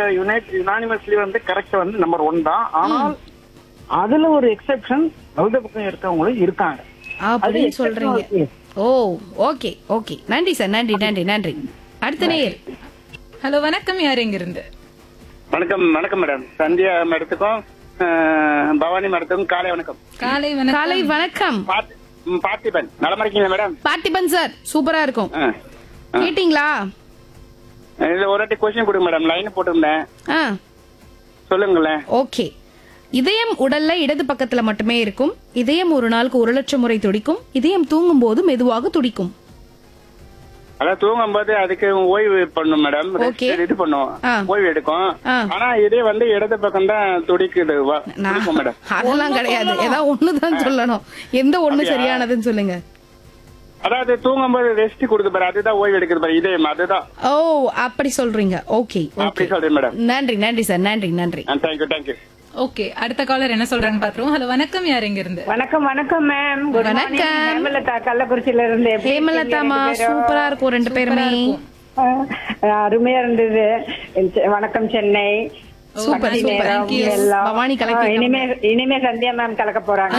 Unite unanimously வந்து correct வந்து number one தான் ஆனால் அதுல ஒரு எக்ஸெப்ஷன் வலது பக்கம் இருக்கவங்களும் இருக்காங்க அப்படின்னு அது சொல்றீங்க exception okay. Oh okay okay நன்றி சார் நன்றி நன்றி நன்றி அடுத்த நேயர் ஹலோ வணக்கம் யார் எங்க இருந்து வணக்கம் வணக்கம் மேடம் சந்தியா மேடத்துக்கும் அஹ், பவானி மேடத்துக்கும் காலை வணக்கம் காலை வணக்கம் காலை வணக்கம் பார்த்தி- ம், பார்த்திபன் நலமா இருக்கீங்களா மேடம் பார்த்திபன் சார் சூப்பரா இருக்கும் ஆ. கேட்டீங்களா இதுல ஒரு வாட்டி கொஸ்டின் கொடுங்க மேடம் லைன் போட்டிருந்தேன் ஆ சொல்லுங்களேன் ஓகே இதயம் உடல்ல இடது பக்கத்துல மட்டுமே இருக்கும் இதயம் ஒரு நாளுக்கு ஒரு லட்சம் முறை துடிக்கும் இதயம் தூங்கும் போது மெதுவாக துடிக்கும் அதான் தூங்கும் போது அதுக்கு ஓய்வு பண்ணும் மேடம் Okay. இது பண்ணும் ஆ. ஓய்வு எடுக்கும் ஆ. ஆனா இதே வந்து இடது பக்கம் தான் துடிக்குது வ- நான் துடிக்கும் மேடம் அதெல்லாம் கிடையாது ஏதாவது ஒண்ணுதான் சொல்லணும் எந்த ஒண்ணு சரியானதுன்னு சொல்லுங்க அதாவது தூங்கும் போது ரெஸ்ட் கொடுக்கு பாரு அதுதான் ஓய்வு எடுக்குது பாரு இதயம் அதுதான் ஓ அப்படி சொல்றீங்க ஓகே அப்படி ஓகே சொல்றேன் மேடம் நன்றி நன்றி சார் நன்றி நன்றி தேங்க்யூ தேங்க்யூ ஓகே அடுத்த காலர் என்ன சொல்றாங்க பாத்துருவோம் ஹலோ வணக்கம் யார் எங்க இருந்து வணக்கம் வணக்கம் மேம் குட் மார்னிங் வணக்கம். ஹேமலதா கள்ளக்குறிச்சியில இருந்து எப்படி ஹேமலதாமா இருக்கீங்க ரெண்டு சூப்பரா இருக்கும் ரெண்டு பேருமே பேரும்? ஆ, அருமையா இருந்தது செ- வணக்கம் சென்னை சூப்பர் மதிய சூப்பர் நேரம் எல்லாம். பவானி ஆ, கலக்கி இனிமே இனிமே சந்தியா மேம் கலக்க போறாங்க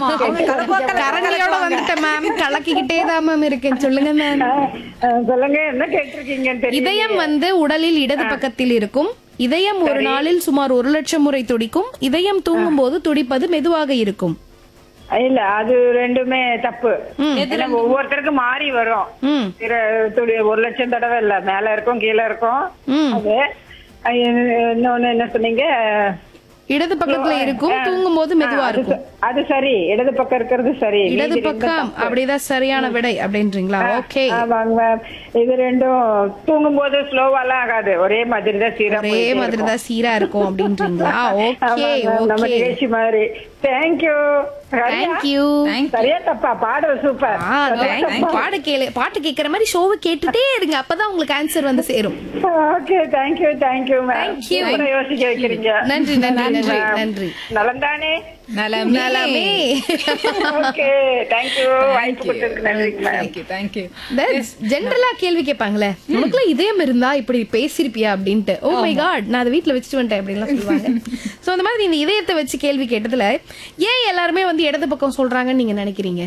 கரண்டியோட வந்துட்டேன் மேம் கலக்கிக்கிட்டே தான் மேம் இருக்கேன் சொல்லுங்க மேம் ஆ, ஆ, சொல்லுங்க என்ன கேட்டிருக்கீங்கன்னு தெரியும் இதயம் வந்து உடலில் இடது பக்கத்தில் இருக்கும் இதயம் ஒரு நாளில் சுமார் ஒரு லட்சம் முறை துடிக்கும் இதயம் தூங்கும் போது துடிப்பது மெதுவாக இருக்கும் இல்ல அது ரெண்டுமே தப்பு ஏன்னா ஒவ்வொருத்தருக்கும் மாறி வரும் ம் சில துளி ஒரு லட்சம் தடவை இல்ல மேல இருக்கும் கீழே இருக்கும் ம் அது அஹ் இன்னொன்னு என்ன சொன்னீங்க இடது பக்கத்துல இருக்கும் தூங்கும் போது மெதுவா அது இருக்கும் ச- அது சரி இடது பக்கம் இருக்கிறது சரி இடது மீதி ரெண்டும் பக்கம் தப்பு. அப்படிதான் சரியான விடை அப்படின்றீங்களா ஓகே ஆமாங்க மேம் இது ரெண்டும் தூங்கும் போது ஸ்லோவாலாம் ஆகாது ஒரே மாதிரி தான் சீரா ஒரே மாதிரி தான் சீரா இருக்கும் அப்படின்றீங்களா ஓகே நம்ம ஓகே நிகழ்ச்சி மாதிரி தேங்க்யூ தேங்க்யூ சரியா தப்பா பாடல் சூப்பர் ஆ தேங்க் பாடு கேளு பாட்டு கேக்குற மாதிரி ஷோவை கேட்டுட்டே இருங்க அப்பதான் உங்களுக்கு ஆன்சர் வந்து சேரும் okay thank you thank you ma'am Thank you. யோசிக்க வைக்கிறீங்க நன்றி நன்றி நன்றி நன்றி நலந்தானே நலமே நலமே ஓகே தேங்க்யூ வாய்ப்பு கொடுத்ததுக்கு நன்றி மேம் தேங்க்யூ தேங்க்யூ ஜென்ரலா கேள்வி கேட்பாங்களே உனக்குலாம் இதயம் இருந்தா இப்படி பேசிருப்பியா அப்படின்ட்டு ஓ மை காட் நான் அதை வீட்ல வச்சுட்டு வந்துட்டேன் அப்படின்லாம் சொல்லுவாங்க சோ அந்த மாதிரி இந்த இதயத்தை வச்சு கேள்வி கேட்டதுல ஏன் எல்லாருமே வந்து இடது பக்கம் சொல்றாங்கன்னு நீங்க நினைக்கிறீங்க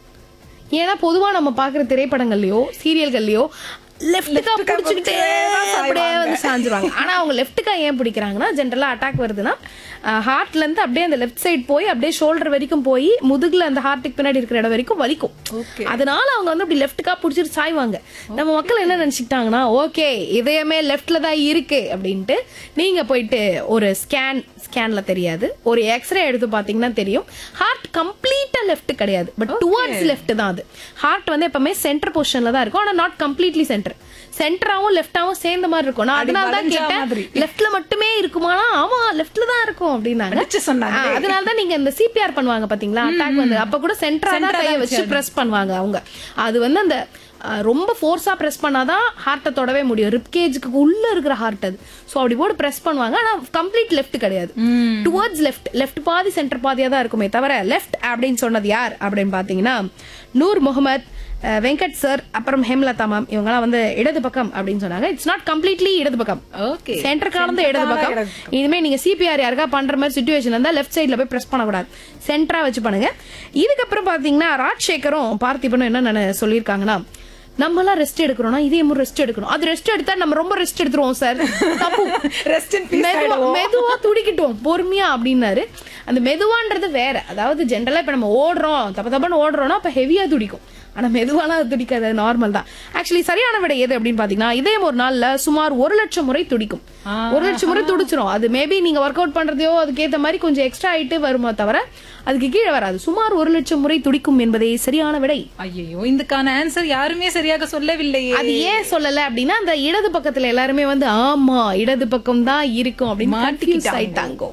ஏன்னா பொதுவா நம்ம பாக்குற திரைப்படங்கள்லயோ சீரியல்கள்லயோ லெஃப்ட்டுக்கா பிடிச்சிக்கிட்டே அப்படியே வந்து சாஞ்சிருவாங்க ஆனா அவங்க லெஃப்ட்டுக்கா ஏன் பிடிக்கிறாங்கன்னா ஜென்ரலா அட்டாக் வருதுன்னா ஹார்ட்ல இருந்து அப்படியே அந்த லெஃப்ட் சைடு போய் அப்படியே ஷோல்டர் வரைக்கும் போய் முதுகுல அந்த ஹார்ட்டுக்கு பின்னாடி இருக்கிற இடம் வரைக்கும் வலிக்கும் அதனால அவங்க வந்து அப்படி லெஃப்ட்டுக்கா பிடிச்சிட்டு சாய்வாங்க நம்ம மக்கள் என்ன நினைச்சுக்கிட்டாங்கன்னா ஓகே இதயமே லெஃப்ட்ல தான் இருக்கு அப்படின்ட்டு நீங்க போயிட்டு ஒரு ஸ்கேன் ஸ்கேன்ல தெரியாது ஒரு எக்ஸ்ரே எடுத்து பாத்தீங்கன்னா தெரியும் ஹார்ட் கம்ப்ளீட்டா லெஃப்ட் கிடையாது பட் டுவர்ட்ஸ் லெஃப்ட் தான் அது ஹார்ட் வந்து எப்பவுமே சென்டர் பொசிஷன்ல தான் இருக்கும் ஆனா நாட் கம்ப்ளீட்லி சென்டர் சென்டராவும் லெஃப்டாவும் சேர்ந்த மாதிரி இருக்கும் நான் அதனால தான் வளைஞ்சா கேட்டேன் மாதிரி. லெஃப்ட்ல மட்டுமே இருக்குமானா ஆமா லெஃப்ட்ல தான் இருக்கும் அப்படின்னாங்க அடிச்சு சொன்னாங்க. ஆ, அதனால தான் நீங்க இந்த சிபிஆர் பண்ணுவாங்க பாத்தீங்களா அட்டாக் வந்து அப்ப கூட சென்டரா தான் Central ஆ கைய வச்சு வச்சு பிரஸ் பண்ணுவாங்க அவங்க அது வந்து அந்த ஆ, ரொம்ப ஃபோர்ஸா பிரஸ் பண்ணாதான் ஹார்ட்டை தொடவே முடியும் ரிப்கேஜுக்கு உள்ள இருக்கிற ஹார்ட் அது சோ அப்படி போட்டு பிரஸ் பண்ணுவாங்க ஆனா கம்ப்ளீட் லெஃப்ட் கிடையாது டுவர்ட்ஸ் லெஃப்ட் லெஃப்ட் பாதி சென்டர் பாதியா தான் இருக்குமே தவிர லெஃப்ட் அப்படின்னு சொன்னது யார் அப்படின்னு பாத்தீங்கன்னா நூர் முகமது அஹ், வெங்கட் சார் அப்புறம் ஹேம்லதா மேம் இவங்கலாம் வந்து இடது பக்கம் அப்படின்னு சொன்னாங்க இட்ஸ் நாட் கம்ப்ளீட்லி இடது பக்கம் ஓகே சென்டர் கலந்த இடது பக்கம் இனிமே நீங்க சிபிஆர் யாருக்கா பண்ற மாதிரி சுச்சுவேஷன் இருந்தா லெஃப்ட் சைடுல போய் பிரஸ் பண்ணக்கூடாது சென்டரா வச்சு பண்ணுங்க இதுக்கப்புறம் பாத்தீங்கன்னா ராஜ்சேகரும் பார்த்திபனும் என்ன நினை- சொல்லியிருக்காங்கன்னா நம்ம எல்லாம் ரெஸ்ட் எடுக்கிறோம்னா இதே மாதிரி ரெஸ்ட் எடுக்கணும் அது ரெஸ்ட் எடுத்தா நம்ம ரொம்ப ரெஸ்ட் எடுத்துருவோம் சார் தப்பு ரெஸ்ட் இன் பீஸ் மெதுவா மெதுவா துடிக்கட்டும் பொறுமையா அப்படின்னாரு அந்த மெதுவான்றது வேற அதாவது ஜென்ரலா இப்ப நம்ம ஓடுறோம் தப்ப தப்பான்னு ஓடுறோம்னா அப்ப ஹெவியா துடிக்கும் ஆனா மெதுவாலாம் அது துடிக்காது நார்மல் தான் ஆக்சுவலி சரியான விடை எது அப்படின்னு பாத்தீங்கன்னா இதயம் ஒரு நாள்ல சுமார் ஒரு லட்சம் முறை துடிக்கும் ஒரு லட்சம் முறை துடிச்சிரும் அது மேபி நீங்க ஒர்க் அவுட் பண்றதையோ அதுக்கேத்த மாதிரி கொஞ்சம் எக்ஸ்ட்ரா ஆயிட்டு வருமா தவிர அதுக்கு கீழே வராது சுமார் ஒரு லட்சம் முறை துடிக்கும் என்பதே சரியான விடை ஐயோ இதுக்கான ஆன்சர் யாருமே சரியாக சொல்லவில்லையே அது ஏன் சொல்லல அப்படின்னா அந்த இடது பக்கத்துல எல்லாருமே வந்து ஆமா இடது பக்கம் தான் இருக்கும் அப்படின்னு confuse ஆயிட்டாங்க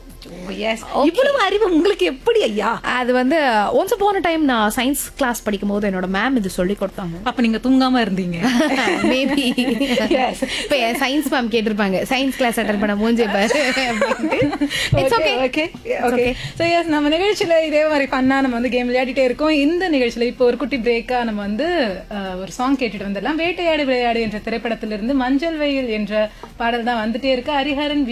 இவ்வளவு அறிவு உங்களுக்கு எப்படி ஐயா அது வந்து ஒன்ஸ் போன டைம் நான் சயின்ஸ் கிளாஸ் படிக்கும் போது என்னோட மேம் இது சொல்லி கொடுத்தாங்க அப்ப நீங்க தூங்காம இருந்தீங்க மேபி இப்ப சயின்ஸ் மேம் கேட்டிருப்பாங்க சயின்ஸ் கிளாஸ் அட்டன் பண்ண மூஞ்சே பாரு it's okay okay okay so yes நம்ம நிகழ்ச்சியில இதே மாதிரி ஃபன்னா நம்ம வந்து கேம் விளையாடிட்டே இருக்கோம் இந்த நிகழ்ச்சியில இப்போ ஒரு குட்டி பிரேக்கா நம்ம வந்து அஹ், ஒரு சாங் கேட்டுட்டு வந்துடலாம் வேட்டையாடு விளையாடு என்ற திரைப்படத்திலிருந்து மஞ்சள் வெயில் என்ற பாடல் தான் வந்துட்டே இருக்கு ஹரிஹரன்